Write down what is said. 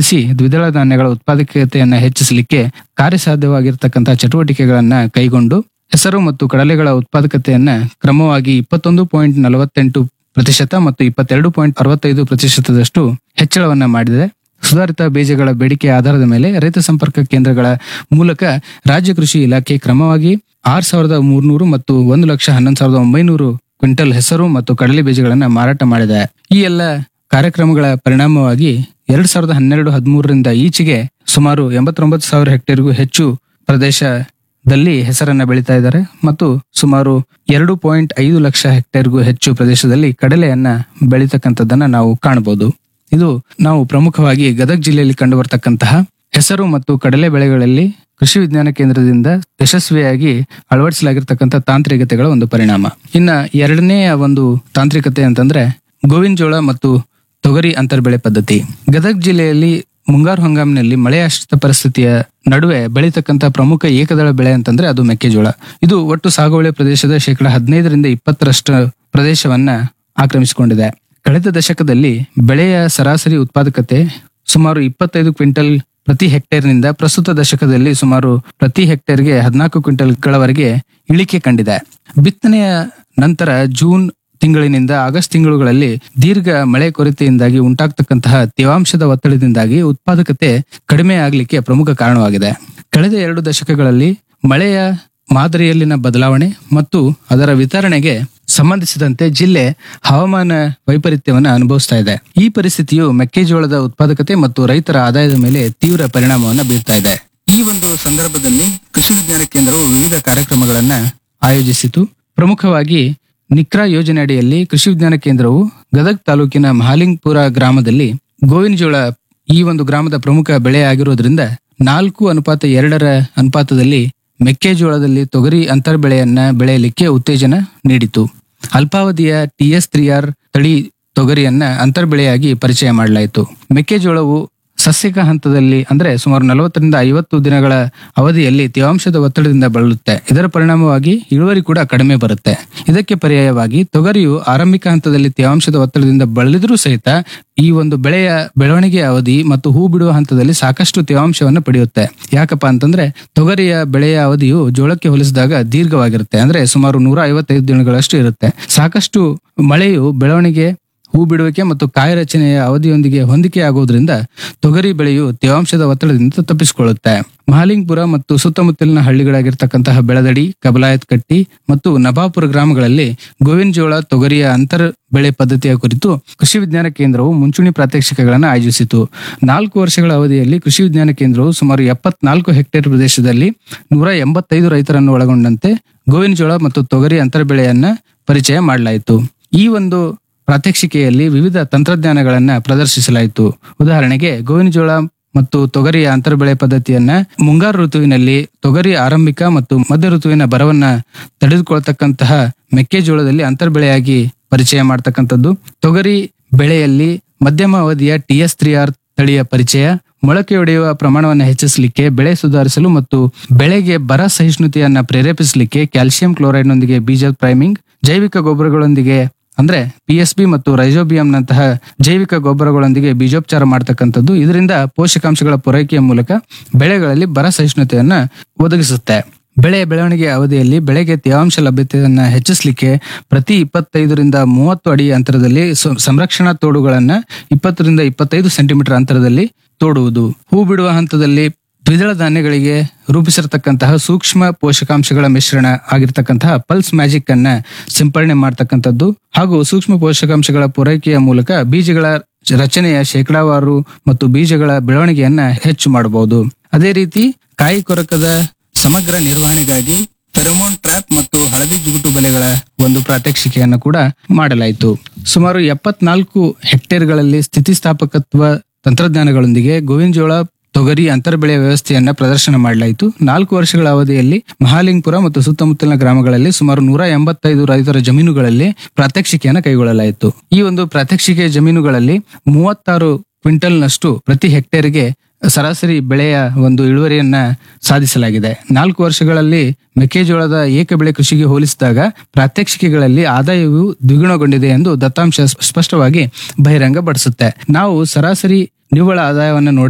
ಗುರುತಿಸಿ ದ್ವಿದಳ ಧಾನ್ಯಗಳ ಉತ್ಪಾದಕತೆಯನ್ನ ಹೆಚ್ಚಿಸಲಿಕ್ಕೆ ಕಾರ್ಯಸಾಧ್ಯವಾಗಿರ್ತಕ್ಕಂತಹ ಚಟುವಟಿಕೆಗಳನ್ನ ಕೈಗೊಂಡು ಹೆಸರು ಮತ್ತು ಕಡಲೆಗಳ ಉತ್ಪಾದಕತೆಯನ್ನ ಕ್ರಮವಾಗಿ ಇಪ್ಪತ್ತೊಂದು ಪಾಯಿಂಟ್ ನಲವತ್ತೆಂಟು ಪ್ರತಿಶತ ಮತ್ತು ಇಪ್ಪತ್ತೆರಡು ಪಾಯಿಂಟ್ ಅರವತ್ತೈದು ಪ್ರತಿಶತದಷ್ಟು ಹೆಚ್ಚಳವನ್ನ ಮಾಡಿದೆ ಸುಧಾರಿತ ಬೀಜಗಳ ಬೇಡಿಕೆ ಆಧಾರದ ಮೇಲೆ ರೈತ ಸಂಪರ್ಕ ಕೇಂದ್ರಗಳ ಮೂಲಕ ರಾಜ್ಯ ಕೃಷಿ ಇಲಾಖೆ ಕ್ರಮವಾಗಿ ಆರ್ ಸಾವಿರದ ಮೂರ್ನೂರು ಮತ್ತು ಒಂದು ಲಕ್ಷ ಹನ್ನೊಂದು ಸಾವಿರದ ಒಂಬೈನೂರು ಕ್ವಿಂಟಲ್ ಹೆಸರು ಮತ್ತು ಕಡಲೆ ಬೀಜಗಳನ್ನ ಮಾರಾಟ ಮಾಡಿದೆ ಈ ಎಲ್ಲ ಕಾರ್ಯಕ್ರಮಗಳ ಪರಿಣಾಮವಾಗಿ ಎರಡ್ ಸಾವಿರದ ಹನ್ನೆರಡು ಹದಿಮೂರರಿಂದ ಈಚೆಗೆ ಸುಮಾರು ಎಂಬತ್ತೊಂಬತ್ತು ಸಾವಿರ ಹೆಕ್ಟೇರ್ಗೂ ಹೆಚ್ಚು ಪ್ರದೇಶದಲ್ಲಿ ಹೆಸರನ್ನ ಬೆಳೀತಾ ಇದ್ದಾರೆ ಮತ್ತು ಸುಮಾರು ಎರಡು ಪಾಯಿಂಟ್ ಐದು ಲಕ್ಷ ಹೆಕ್ಟೇರ್ಗೂ ಹೆಚ್ಚು ಪ್ರದೇಶದಲ್ಲಿ ಕಡಲೆಯನ್ನ ಬೆಳೀತಕ್ಕಂಥದ್ದನ್ನ ನಾವು ಕಾಣಬಹುದು ಇದು ನಾವು ಪ್ರಮುಖವಾಗಿ ಗದಗ ಜಿಲ್ಲೆಯಲ್ಲಿ ಕಂಡು ಬರ್ತಕ್ಕಂತಹ ಹೆಸರು ಮತ್ತು ಕಡಲೆ ಬೆಳೆಗಳಲ್ಲಿ ಕೃಷಿ ವಿಜ್ಞಾನ ಕೇಂದ್ರದಿಂದ ಯಶಸ್ವಿಯಾಗಿ ಅಳವಡಿಸಲಾಗಿರ್ತಕ್ಕಂಥ ತಾಂತ್ರಿಕತೆಗಳ ಒಂದು ಪರಿಣಾಮ ಇನ್ನ ಎರಡನೆಯ ಒಂದು ತಾಂತ್ರಿಕತೆ ಅಂತಂದ್ರೆ ಗೋವಿನ ಜೋಳ ಮತ್ತು ತೊಗರಿ ಅಂತರ್ಬೆಳೆ ಪದ್ಧತಿ ಗದಗ ಜಿಲ್ಲೆಯಲ್ಲಿ ಮುಂಗಾರು ಹಂಗಾಮಿನಲ್ಲಿ ಮಳೆಯಾಶ್ರಿತ ಪರಿಸ್ಥಿತಿಯ ನಡುವೆ ಬೆಳೀತಕ್ಕಂಥ ಪ್ರಮುಖ ಏಕದಳ ಬೆಳೆ ಅಂತಂದ್ರೆ ಅದು ಮೆಕ್ಕೆಜೋಳ ಇದು ಒಟ್ಟು ಸಾಗುವಳಿ ಪ್ರದೇಶದ ಶೇಕಡ ಹದಿನೈದರಿಂದ ಇಪ್ಪತ್ತರಷ್ಟು ಪ್ರದೇಶವನ್ನ ಆಕ್ರಮಿಸಿಕೊಂಡಿದೆ ಕಳೆದ ದಶಕದಲ್ಲಿ ಬೆಳೆಯ ಸರಾಸರಿ ಉತ್ಪಾದಕತೆ ಸುಮಾರು ಇಪ್ಪತ್ತೈದು ಕ್ವಿಂಟಲ್ ಪ್ರತಿ ಹೆಕ್ಟೇರ್ನಿಂದ ಪ್ರಸ್ತುತ ದಶಕದಲ್ಲಿ ಸುಮಾರು ಪ್ರತಿ ಹೆಕ್ಟೇರ್ಗೆ ಹದಿನಾಲ್ಕು ಕ್ವಿಂಟಲ್ಗಳವರೆಗೆ ಇಳಿಕೆ ಕಂಡಿದೆ ಬಿತ್ತನೆಯ ನಂತರ ಜೂನ್ ತಿಂಗಳಿನಿಂದ ಆಗಸ್ಟ್ ತಿಂಗಳುಗಳಲ್ಲಿ ದೀರ್ಘ ಮಳೆ ಕೊರತೆಯಿಂದಾಗಿ ಉಂಟಾಗ್ತಕ್ಕಂತಹ ತೇವಾಂಶದ ಒತ್ತಡದಿಂದಾಗಿ ಉತ್ಪಾದಕತೆ ಕಡಿಮೆ ಆಗಲಿಕ್ಕೆ ಪ್ರಮುಖ ಕಾರಣವಾಗಿದೆ ಕಳೆದ ಎರಡು ದಶಕಗಳಲ್ಲಿ ಮಳೆಯ ಮಾದರಿಯಲ್ಲಿನ ಬದಲಾವಣೆ ಮತ್ತು ಅದರ ವಿತರಣೆಗೆ ಸಂಬಂಧಿಸಿದಂತೆ ಜಿಲ್ಲೆ ಹವಾಮಾನ ವೈಪರೀತ್ಯವನ್ನು ಅನುಭವಿಸ್ತಾ ಇದೆ ಈ ಪರಿಸ್ಥಿತಿಯು ಮೆಕ್ಕೆಜೋಳದ ಉತ್ಪಾದಕತೆ ಮತ್ತು ರೈತರ ಆದಾಯದ ಮೇಲೆ ತೀವ್ರ ಪರಿಣಾಮವನ್ನು ಬೀರ್ತಾ ಇದೆ ಈ ಒಂದು ಸಂದರ್ಭದಲ್ಲಿ ಕೃಷಿ ವಿಜ್ಞಾನ ಕೇಂದ್ರವು ವಿವಿಧ ಕಾರ್ಯಕ್ರಮಗಳನ್ನ ಆಯೋಜಿಸಿತು ಪ್ರಮುಖವಾಗಿ ನಿಕ್ರಾ ಯೋಜನೆ ಅಡಿಯಲ್ಲಿ ಕೃಷಿ ವಿಜ್ಞಾನ ಕೇಂದ್ರವು ಗದಗ ತಾಲೂಕಿನ ಮಹಾಲಿಂಗ್ಪುರ ಗ್ರಾಮದಲ್ಲಿ ಗೋವಿನ ಜೋಳ ಈ ಒಂದು ಗ್ರಾಮದ ಪ್ರಮುಖ ಬೆಳೆ ಆಗಿರೋದ್ರಿಂದ ನಾಲ್ಕು ಅನುಪಾತ ಎರಡರ ಅನುಪಾತದಲ್ಲಿ ಮೆಕ್ಕೆಜೋಳದಲ್ಲಿ ತೊಗರಿ ಅಂತರ್ಬೆಳೆಯನ್ನ ಬೆಳೆಯಲಿಕ್ಕೆ ಉತ್ತೇಜನ ನೀಡಿತು ಅಲ್ಪಾವಧಿಯ ಟಿಎಸ್ ತ್ರೀ ಆರ್ ತಳಿ ತೊಗರಿಯನ್ನ ಅಂತರ್ಬೆಳೆಯಾಗಿ ಪರಿಚಯ ಮಾಡಲಾಯಿತು ಮೆಕ್ಕೆಜೋಳವು ಸಸ್ಯಕ ಹಂತದಲ್ಲಿ ಅಂದ್ರೆ ಸುಮಾರು ನಲವತ್ತರಿಂದ ಐವತ್ತು ದಿನಗಳ ಅವಧಿಯಲ್ಲಿ ತೇವಾಂಶದ ಒತ್ತಡದಿಂದ ಬಳಲುತ್ತೆ ಇದರ ಪರಿಣಾಮವಾಗಿ ಇಳುವರಿ ಕೂಡ ಕಡಿಮೆ ಬರುತ್ತೆ ಇದಕ್ಕೆ ಪರ್ಯಾಯವಾಗಿ ತೊಗರಿಯು ಆರಂಭಿಕ ಹಂತದಲ್ಲಿ ತೇವಾಂಶದ ಒತ್ತಡದಿಂದ ಬಳಲಿದ್ರೂ ಸಹಿತ ಈ ಒಂದು ಬೆಳೆಯ ಬೆಳವಣಿಗೆ ಅವಧಿ ಮತ್ತು ಹೂ ಬಿಡುವ ಹಂತದಲ್ಲಿ ಸಾಕಷ್ಟು ತೇವಾಂಶವನ್ನು ಪಡೆಯುತ್ತೆ ಯಾಕಪ್ಪ ಅಂತಂದ್ರೆ ತೊಗರಿಯ ಬೆಳೆಯ ಅವಧಿಯು ಜೋಳಕ್ಕೆ ಹೋಲಿಸಿದಾಗ ದೀರ್ಘವಾಗಿರುತ್ತೆ ಅಂದ್ರೆ ಸುಮಾರು ನೂರ ಐವತ್ತೈದು ದಿನಗಳಷ್ಟು ಇರುತ್ತೆ ಸಾಕಷ್ಟು ಮಳೆಯು ಬೆಳವಣಿಗೆ ಹೂ ಬಿಡುವಿಕೆ ಮತ್ತು ಕಾಯ ರಚನೆಯ ಅವಧಿಯೊಂದಿಗೆ ಹೊಂದಿಕೆ ಆಗುವುದರಿಂದ ತೊಗರಿ ಬೆಳೆಯು ತೇವಾಂಶದ ಒತ್ತಡದಿಂದ ತಪ್ಪಿಸಿಕೊಳ್ಳುತ್ತೆ ಮಹಾಲಿಂಗ್ಪುರ ಮತ್ತು ಸುತ್ತಮುತ್ತಲಿನ ಹಳ್ಳಿಗಳಾಗಿರ್ತಕ್ಕಂತಹ ಬೆಳದಡಿ ಕಬಲಾಯತ್ ಕಟ್ಟಿ ಮತ್ತು ನಭಾಪುರ ಗ್ರಾಮಗಳಲ್ಲಿ ಗೋವಿನ ಜೋಳ ತೊಗರಿಯ ಅಂತರ್ ಬೆಳೆ ಪದ್ಧತಿಯ ಕುರಿತು ಕೃಷಿ ವಿಜ್ಞಾನ ಕೇಂದ್ರವು ಮುಂಚೂಣಿ ಪ್ರಾತ್ಯಕ್ಷಿಕೆಗಳನ್ನು ಆಯೋಜಿಸಿತು ನಾಲ್ಕು ವರ್ಷಗಳ ಅವಧಿಯಲ್ಲಿ ಕೃಷಿ ವಿಜ್ಞಾನ ಕೇಂದ್ರವು ಸುಮಾರು ಎಪ್ಪತ್ನಾಲ್ಕು ಹೆಕ್ಟೇರ್ ಪ್ರದೇಶದಲ್ಲಿ ನೂರ ಎಂಬತ್ತೈದು ರೈತರನ್ನು ಒಳಗೊಂಡಂತೆ ಗೋವಿನ ಜೋಳ ಮತ್ತು ತೊಗರಿ ಅಂತರ್ಬೆಳೆಯನ್ನ ಪರಿಚಯ ಮಾಡಲಾಯಿತು ಈ ಒಂದು ಪ್ರಾತ್ಯಕ್ಷಿಕೆಯಲ್ಲಿ ವಿವಿಧ ತಂತ್ರಜ್ಞಾನಗಳನ್ನ ಪ್ರದರ್ಶಿಸಲಾಯಿತು ಉದಾಹರಣೆಗೆ ಗೋವಿನ ಜೋಳ ಮತ್ತು ತೊಗರಿಯ ಅಂತರ್ಬೆಳೆ ಪದ್ಧತಿಯನ್ನ ಮುಂಗಾರು ಋತುವಿನಲ್ಲಿ ತೊಗರಿ ಆರಂಭಿಕ ಮತ್ತು ಮಧ್ಯ ಋತುವಿನ ಬರವನ್ನ ತಡೆದುಕೊಳ್ತಕ್ಕಂತಹ ಮೆಕ್ಕೆಜೋಳದಲ್ಲಿ ಅಂತರ್ಬೆಳೆಯಾಗಿ ಪರಿಚಯ ಮಾಡ್ತಕ್ಕಂಥದ್ದು ತೊಗರಿ ಬೆಳೆಯಲ್ಲಿ ಮಧ್ಯಮ ಅವಧಿಯ ಟಿಎಸ್ ತ್ರೀ ಆರ್ ತಳಿಯ ಪರಿಚಯ ಮೊಳಕೆಯೊಡೆಯುವ ಪ್ರಮಾಣವನ್ನು ಹೆಚ್ಚಿಸಲಿಕ್ಕೆ ಬೆಳೆ ಸುಧಾರಿಸಲು ಮತ್ತು ಬೆಳೆಗೆ ಬರ ಸಹಿಷ್ಣುತೆಯನ್ನ ಪ್ರೇರೇಪಿಸಲಿಕ್ಕೆ ಕ್ಯಾಲ್ಸಿಯಂ ಕ್ಲೋರೈಡ್ನೊಂದಿಗೆ ಬೀಜ ಪ್ರೈಮಿಂಗ್ ಜೈವಿಕ ಗೊಬ್ಬರಗಳೊಂದಿಗೆ ಅಂದ್ರೆ ಪಿ ಎಸ್ ಬಿ ಮತ್ತು ರೈಜೋಬಿಯಂನಂತಹ ಜೈವಿಕ ಗೊಬ್ಬರಗಳೊಂದಿಗೆ ಬೀಜೋಪಚಾರ ಮಾಡತಕ್ಕಂಥದ್ದು ಇದರಿಂದ ಪೋಷಕಾಂಶಗಳ ಪೂರೈಕೆಯ ಮೂಲಕ ಬೆಳೆಗಳಲ್ಲಿ ಬರ ಸಹಿಷ್ಣುತೆಯನ್ನ ಒದಗಿಸುತ್ತೆ ಬೆಳೆ ಬೆಳವಣಿಗೆ ಅವಧಿಯಲ್ಲಿ ಬೆಳೆಗೆ ತೇವಾಂಶ ಲಭ್ಯತೆಯನ್ನ ಹೆಚ್ಚಿಸಲಿಕ್ಕೆ ಪ್ರತಿ ಇಪ್ಪತ್ತೈದರಿಂದ ಮೂವತ್ತು ಅಡಿ ಅಂತರದಲ್ಲಿ ಸು- ಸಂರಕ್ಷಣಾ ತೋಡುಗಳನ್ನ ಇಪ್ಪತ್ತರಿಂದ ಇಪ್ಪತ್ತೈದು ಸೆಂಟಿಮೀಟರ್ ಅಂತರದಲ್ಲಿ ತೋಡುವುದು ಹೂ ಬಿಡುವ ಹಂತದಲ್ಲಿ ದ್ವಿದಳ ಧಾನ್ಯಗಳಿಗೆ ರೂಪಿಸಿರ್ತಕ್ಕಂತಹ ಸೂಕ್ಷ್ಮ ಪೋಷಕಾಂಶಗಳ ಮಿಶ್ರಣ ಆಗಿರ್ತಕ್ಕಂತಹ ಪಲ್ಸ್ ಮ್ಯಾಜಿಕ್ ಅನ್ನ ಸಿಂಪರಣೆ ಮಾಡ್ತಕ್ಕಂಥದ್ದು ಹಾಗೂ ಸೂಕ್ಷ್ಮ ಪೋಷಕಾಂಶಗಳ ಪೂರೈಕೆಯ ಮೂಲಕ ಬೀಜಗಳ ರಚನೆಯ ಶೇಕಡಾವಾರು ಮತ್ತು ಬೀಜಗಳ ಬೆಳವಣಿಗೆಯನ್ನ ಹೆಚ್ಚು ಮಾಡಬಹುದು ಅದೇ ರೀತಿ ಕಾಯಿ ಕೊರಕದ ಸಮಗ್ರ ನಿರ್ವಹಣೆಗಾಗಿ ಫೆರಮೋನ್ ಟ್ರ್ಯಾಪ್ ಮತ್ತು ಹಳದಿ ಜಿಗುಟು ಬಲೆಗಳ ಒಂದು ಪ್ರಾತ್ಯಕ್ಷಿಕೆಯನ್ನು ಕೂಡ ಮಾಡಲಾಯಿತು ಸುಮಾರು ಎಪ್ಪತ್ನಾಲ್ಕು ಹೆಕ್ಟೇರ್ಗಳಲ್ಲಿ ಸ್ಥಿತಿಸ್ಥಾಪಕತ್ವ ತಂತ್ರಜ್ಞಾನಗಳೊಂದಿಗೆ ಗೋವಿನ ಜೋಳ ತೊಗರಿ ಅಂತರ್ಬೆಳೆ ವ್ಯವಸ್ಥೆಯನ್ನ ಪ್ರದರ್ಶನ ಮಾಡಲಾಯಿತು ನಾಲ್ಕು ವರ್ಷಗಳ ಅವಧಿಯಲ್ಲಿ ಮಹಾಲಿಂಗ್ಪುರ ಮತ್ತು ಸುತ್ತಮುತ್ತಲಿನ ಗ್ರಾಮಗಳಲ್ಲಿ ಸುಮಾರು ನೂರ ಎಂಬತ್ತೈದು ರೈತರ ಜಮೀನುಗಳಲ್ಲಿ ಪ್ರಾತ್ಯಕ್ಷಿಕೆಯನ್ನು ಕೈಗೊಳ್ಳಲಾಯಿತು ಈ ಒಂದು ಪ್ರಾತ್ಯಕ್ಷಿಕೆ ಜಮೀನುಗಳಲ್ಲಿ ಮೂವತ್ತಾರು ಕ್ವಿಂಟಲ್ನಷ್ಟು ಪ್ರತಿ ಹೆಕ್ಟೇರ್ಗೆ ಸರಾಸರಿ ಬೆಳೆಯ ಒಂದು ಇಳುವರಿಯನ್ನ ಸಾಧಿಸಲಾಗಿದೆ ನಾಲ್ಕು ವರ್ಷಗಳಲ್ಲಿ ಮೆಕ್ಕೆಜೋಳದ ಏಕ ಬೆಳೆ ಕೃಷಿಗೆ ಹೋಲಿಸಿದಾಗ ಪ್ರಾತ್ಯಕ್ಷಿಕೆಗಳಲ್ಲಿ ಆದಾಯವು ದ್ವಿಗುಣಗೊಂಡಿದೆ ಎಂದು ದತ್ತಾಂಶ ಸ್ಪಷ್ಟವಾಗಿ ಬಹಿರಂಗಪಡಿಸುತ್ತೆ ನಾವು ಸರಾಸರಿ ನಿವ್ವಳ ಆದಾಯವನ್ನು ನೋಡಿ